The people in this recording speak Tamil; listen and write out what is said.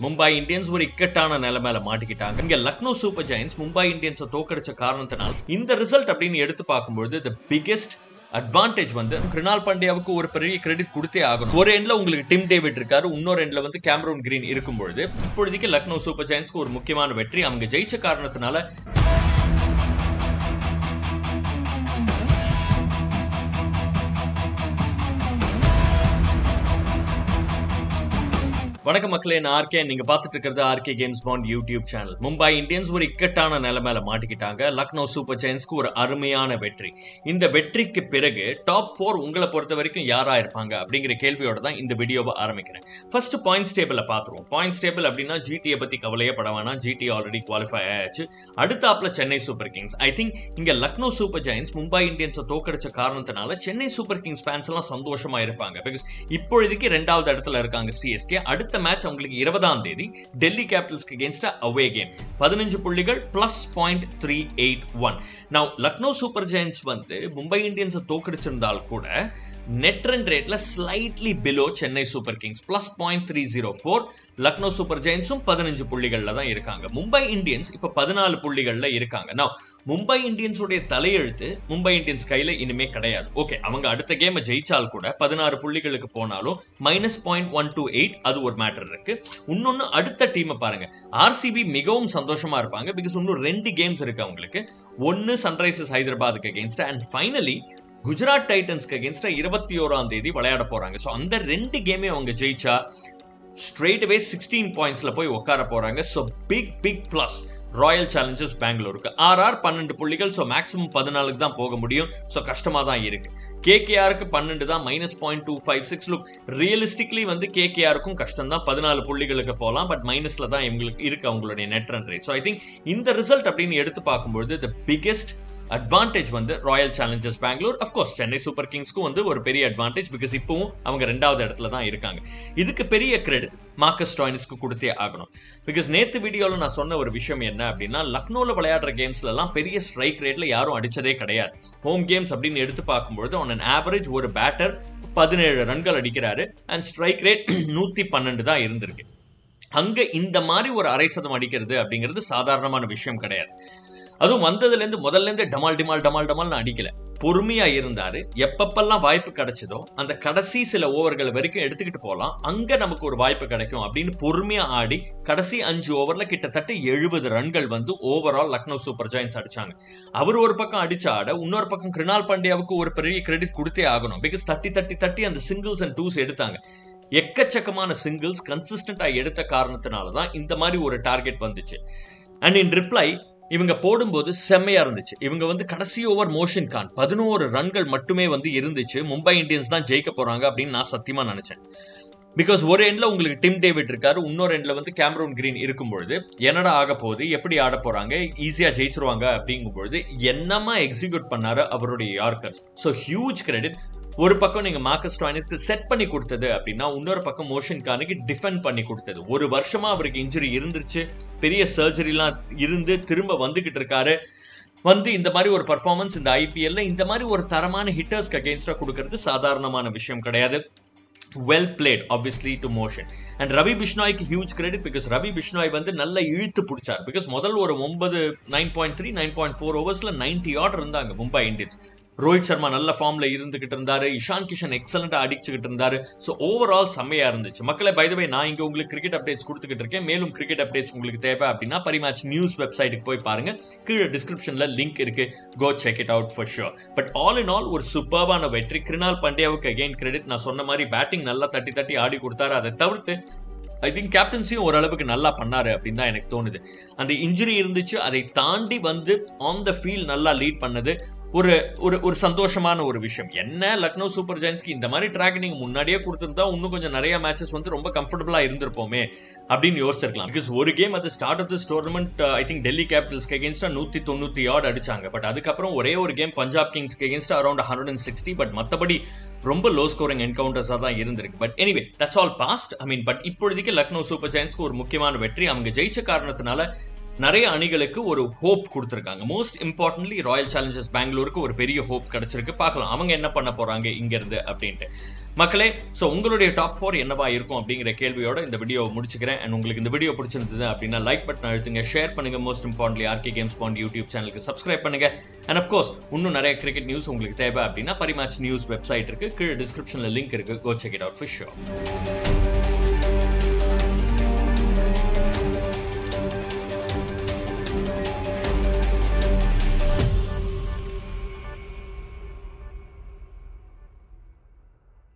மும்பை இந்தியன்ஸ் ஒரு இக்கட்டான நிலைமையில மாட்டிக்கிட்டாங்க இங்க லக்னோ சூப்பர் ஜெயின்ஸ் மும்பை இந்தியன்ஸை தோக்கடிச்ச காரணத்தினால் இந்த ரிசல்ட் அப்படின்னு எடுத்து பார்க்கும்பொழுது த பிகெஸ்ட் அட்வான்டேஜ் வந்து கிருணால் பாண்டியாவுக்கு ஒரு பெரிய கிரெடிட் கொடுத்தே ஆகணும் ஒரு எண்ட்ல உங்களுக்கு டிம் டேவிட் இருக்காரு இன்னொரு எண்ட்ல வந்து கேமரூன் கிரீன் இருக்கும் பொழுது இப்பொழுதைக்கு லக்னோ சூப்பர் ஜெயின்ஸ்க்கு ஒரு முக்கியமான வெற்றி அவங்க ஜெயிச்ச காரணத்தினால வணக்கம் மக்களே நான் ஆர்கே நீங்க பார்த்துட்டு இருக்கிறது RK Games Bond YouTube channel Mumbai Indians ஒரு இக்கட்டான நிலைமையில மாட்டிக்கிட்டாங்க லக்னோ சூப்பர் ஜெயின்ஸ்க்கு ஒரு அருமையான வெற்றி இந்த வெற்றிக்கு பிறகு டாப் ஃபோர் உங்களை பொறுத்த வரைக்கும் யாரா இருப்பாங்க அப்படிங்கிற கேள்வியோட தான் இந்த வீடியோவை ஆரம்பிக்கிறேன் ஃபர்ஸ்ட் பாயிண்ட்ஸ் டேபிள பாத்துருவோம் பாயிண்ட்ஸ் டேபிள் அப்படின்னா ஜிடியை பத்தி கவலையே பட வேணாம் ஜிடி ஆல்ரெடி குவாலிஃபை ஆயாச்சு அடுத்தாப்புல Chennai Super Kings I think இங்க லக்னோ சூப்பர் ஜெயின்ஸ் மும்பை இந்தியன்ஸை தோக்கடிச்ச காரணத்தினால சென்னை சூப்பர் கிங்ஸ் ஃபேன்ஸ் எல்லாம் சந்தோஷமா இருப்பாங்க பிகாஸ் இப்பொழுதைக்கு ரெண்டாவது இடத்துல இருக்காங்க சிஎஸ்கே அடுத்த மேட்ச் அவங்களுக்கு இருபதாம் தேதி டெல்லி கேபிட்டல்ஸ்க்கு அகேன்ஸ்ட் அவே கேம் பதினஞ்சு புள்ளிகள் plus point three eight one நான் லக்னோ சூப்பர் ஜெயின்ஸ் வந்து மும்பை இந்தியன்ஸை தோக்கடிச்சிருந்தால் கூட நெட் ரன் ரேட்ல slightly below Chennai Super Kings plus point three zero four Lucknow Super ஜெயின்ஸும் பதினஞ்சு புள்ளிகள்ல தான் இருக்காங்க மும்பை இந்தியன்ஸ் இப்ப பதினாலு புள்ளிகள்ல இருக்காங்க நான் மும்பை இந்தியன்ஸுடைய தலையெழுத்து மும்பை இந்தியன்ஸ் கையில இனிமே கிடையாது ஓகே அவங்க அடுத்த கேமை ஜெயிச்சால் கூட பதினாறு புள்ளிகளுக்கு போனாலும் minus point one two eight அது ஒரு மேட்டர் இருக்கு இன்னொன்னு அடுத்த டீமை பாருங்க ஆர்சிபி மிகவும் சந்தோஷமா இருப்பாங்க பிகாஸ் இன்னும் ரெண்டு கேம்ஸ் இருக்கு அவங்களுக்கு ஒன்னு சன்ரைசர்ஸ் ஹைதராபாத்துக்கு அகேன்ஸ்ட் அண்ட் ஃபைனலி குஜராத் டைட்டன்ஸ்க்கு அகேன்ஸ்டா இருபத்தி ஓராம் தேதி விளையாட போறாங்க ஸோ அந்த ரெண்டு கேமே அவங்க ஜெயிச்சா ஸ்ட்ரெயிட் அவே சிக்ஸ்டீன் பாயிண்ட்ஸ்ல போய் உட்கார போறாங்க so pick pick plus Royal Challengers பெங்களூருக்கு ஆர்ஆர் பன்னெண்டு புள்ளிகள் ஸோ மேக்ஸிமம் பதினாலுக்கு தான் போக முடியும் ஸோ கஷ்டமாக தான் இருக்கு கேகேஆருக்கு பன்னெண்டு தான் minus point two five six look realistically வந்து கேகேஆருக்கும் கஷ்டம் தான் பதினாலு புள்ளிகளுக்கு போகலாம் பட் மைனஸ்ல தான் இவங்களுக்கு இருக்கு அவங்களுடைய net run rate so I think இந்த ரிசல்ட் அப்படின்னு எடுத்து பார்க்கும்பொழுது த பிகெஸ்ட் அட்வான்டேஜ் வந்து Royal Challengers Bangalore of course Chennai Super கிங்ஸ்க்கும் வந்து ஒரு பெரிய அட்வான்டேஜ் பிகாஸ் இப்பவும் அவங்க ரெண்டாவது இடத்துல தான் இருக்காங்க இதுக்கு பெரிய கிரெடிட் மார்க்கஸ் டாயினிஸ்க்கு கொடுத்தே ஆகணும் பிகாஸ் நேத்து வீடியோவில் நான் சொன்ன ஒரு விஷயம் என்ன அப்படின்னா லக்னோவில் விளையாடுற கேம்ஸ்ல எல்லாம் பெரிய ஸ்ட்ரைக் ரேட்ல யாரும் அடிச்சதே கிடையாது ஹோம் கேம்ஸ் அப்படின்னு எடுத்து பார்க்கும்பொழுது ஆன் அன் ஆவரேஜ் ஒரு பேட்டர் பதினேழு ரன்கள் அடிக்கிறாரு அண்ட் ஸ்ட்ரைக் ரேட் நூத்தி பன்னெண்டு தான் இருந்திருக்கு அங்க இந்த மாதிரி ஒரு அரை சதம் அடிக்கிறது அப்படிங்கிறது சாதாரணமான விஷயம் கிடையாது அதுவும் வந்ததுல இருந்து முதல்ல இருந்து டமால் டிமால் டமால் டமால் அடிக்கல பொறுமையா இருந்தாரு எப்பப்பெல்லாம் வாய்ப்பு கிடைச்சதோ அந்த கடைசி சில ஓவர்கள் வரைக்கும் எடுத்துக்கிட்டு போகலாம் அங்க நமக்கு ஒரு வாய்ப்பு கிடைக்கும் அப்படின்னு பொறுமையா ஆடி கடைசி அஞ்சு ஓவர்ல கிட்டத்தட்ட எழுபது ரன்கள் வந்து ஓவரால் லக்னோ சூப்பர் ஜெயின்ஸ் அடிச்சாங்க அவர் ஒரு பக்கம் அடிச்ச ஆட இன்னொரு பக்கம் கிருணால் பாண்டியாவுக்கு ஒரு பெரிய கிரெடிட் கொடுத்தே ஆகணும் பிகாஸ் தட்டி தட்டி தட்டி அந்த சிங்கிள்ஸ் அண்ட் டூஸ் எடுத்தாங்க எக்கச்சக்கமான சிங்கிள்ஸ் கன்சிஸ்டண்டா எடுத்த காரணத்தினால தான் இந்த மாதிரி ஒரு டார்கெட் வந்துச்சு அண்ட் இன் ரிப்ளை இவங்க போடும்போது செம்மையா இருந்துச்சு இவங்க வந்து கடைசி ஓவர் மோஷன் கான் பதினோரு ரன்கள் மட்டுமே வந்து இருந்துச்சு மும்பை இந்தியன்ஸ் தான் ஜெயிக்க போறாங்க அப்படின்னு நான் சத்தியமா நினைச்சேன் பிகாஸ் ஒரு எண்ட்ல உங்களுக்கு டிம் டேவிட் இருக்காரு இன்னொரு எண்ட்ல வந்து கேமரூன் கிரீன் இருக்கும் பொழுது என்னடா ஆக போகுது எப்படி ஆட போறாங்க ஈஸியா ஜெயிச்சிருவாங்க அப்படிங்கும் பொழுது என்னமா எக்ஸிக்யூட் பண்ணாரு அவருடைய யார்கர்ஸ் ஸோ ஹியூஜ் கிரெடிட் ஒரு பக்கம் நீங்க மார்க்கஸ் டாயினிஸ்க்கு செட் பண்ணி கொடுத்தது அப்படின்னா இன்னொரு பக்கம் மோஷன் கானுக்கு டிஃபெண்ட் பண்ணி கொடுத்தது ஒரு வருஷமா அவருக்கு இன்ஜுரி இருந்துருச்சு பெரிய சர்ஜரிலாம் இருந்து திரும்ப வந்துகிட்டு இருக்காரு வந்து இந்த மாதிரி ஒரு பர்ஃபார்மன்ஸ் இந்த ஐபிஎல்ல இந்த மாதிரி ஒரு தரமான ஹிட்டர்ஸ்க்கு அகேன்ஸ்டா கொடுக்கறது சாதாரணமான விஷயம் கிடையாது well played obviously to Mohsin and Ravi பிஷ்னாய்க்கு huge credit because Ravi Bishnoi வந்து நல்லா இழுத்து பிடிச்சார் பிகாஸ் முதல் ஒரு ஒன்பது nine point three nine point four ஓவர்ஸ்ல நைன்டி ஆர்டர் இருந்தாங்க மும்பை இந்தியன்ஸ் ரோஹித் சர்மா நல்ல ஃபார்ம்ல இருந்துகிட்டு இருந்தாரு இஷான் கிஷன் எக்ஸலண்டா அடிச்சுக்கிட்டு இருந்தாரு ஸோ ஓவரால் செம்மையா இருந்துச்சு மக்களை பைதவை நான் இங்க உங்களுக்கு கிரிக்கெட் அப்டேட்ஸ் கொடுத்துக்கிட்டு இருக்கேன் மேலும் கிரிக்கெட் அப்டேட்ஸ் உங்களுக்கு தேவை அப்படின்னா பரிமேட்ச் நியூஸ் வெப்சைட்டுக்கு போய் பாருங்க கீழே டிஸ்கிரிப்ஷன்ல லிங்க் இருக்கு go check it out for sure but all in all ஒரு சூப்பர்பான வெற்றி கிருணால் பாண்டியாவுக்கு அகைன் கிரெடிட் நான் சொன்ன மாதிரி பேட்டிங் நல்லா தட்டி தட்டி ஆடி கொடுத்தாரு அதை தவிர்த்து ஐ திங்க் கேப்டன்சியும் ஓரளவுக்கு நல்லா பண்ணாரு அப்படின்னு தான் எனக்கு தோணுது அந்த இன்ஜுரி இருந்துச்சு அதை தாண்டி வந்து ஆன் த ஃபீல்ட் நல்லா லீட் பண்ணது ஒரு ஒரு ஒரு சந்தோஷமான ஒரு விஷயம் என்ன லக்னோ சூப்பர் ஜெயின்ஸ்க்கு இந்த மாதிரி ட்ராக் நீங்க முன்னாடியே கொடுத்துருந்தா இன்னும் கொஞ்சம் நிறைய மேட்சஸ் வந்து ரொம்ப கம்ஃபர்டபுளா இருந்திருப்போமே அப்படின்னு யோசிச்சிருக்கலாம் பிகாஸ் ஒரு கேம் அது start of this tournament I think Delhi கேபிட்டல்ஸ்க்கு அகேன்ஸ்டா நூத்தி தொண்ணூத்தி ஆட் அடிச்சாங்க பட் அதுக்கப்புறம் ஒரே ஒரு கேம் பஞ்சாப் கிங்ஸ்க்கு அகேன்ஸ்டா around hundred and sixty but மற்றபடி ரொம்ப லோ ஸ்கோரிங் என்கவுண்டர்ஸாக தான் இருந்திருக்கு but anyway that's all past I mean but இப்பொழுதைக்கு லக்னோ சூப்பர் ஜெயின்ஸ்க்கு ஒரு முக்கியமான வெற்றி அவங்க ஜெயிச்ச காரணத்தினால நிறைய அணிகளுக்கு ஒரு ஹோப் கொடுத்துருக்காங்க மோஸ்ட் இம்பார்ட்டன்ட்லி ராயல் சேலஞ்சர்ஸ் பெங்களூருக்கு ஒரு பெரிய ஹோப் கிடைச்சிருக்கு பார்க்கலாம் அவங்க என்ன பண்ண போறாங்க இங்க இருந்து அப்படின்ட்டு மக்களே ஸோ உங்களுடைய டாப் ஃபோர் என்னவா இருக்கும் அப்படிங்கிற கேள்வியோட இந்த வீடியோ முடிச்சுக்கிறேன் அண்ட் உங்களுக்கு இந்த வீடியோ பிடிச்சிருந்தது அப்படின்னா லைக் பட்டன் அழுத்துங்க ஷேர் பண்ணுங்க most importantly RK Games Bond YouTube சேனலுக்கு சப்ஸ்கிரைப் பண்ணுங்க அண்ட் அஃப்கோர்ஸ் இன்னும் நிறைய கிரிக்கெட் நியூஸ் உங்களுக்கு தேவை அப்படின்னா பரிமாச் நியூஸ் வெப்சைட் இருக்கு கீழே டிஸ்கிரிப்ஷனில் லிங்க் இருக்கு go check it out for show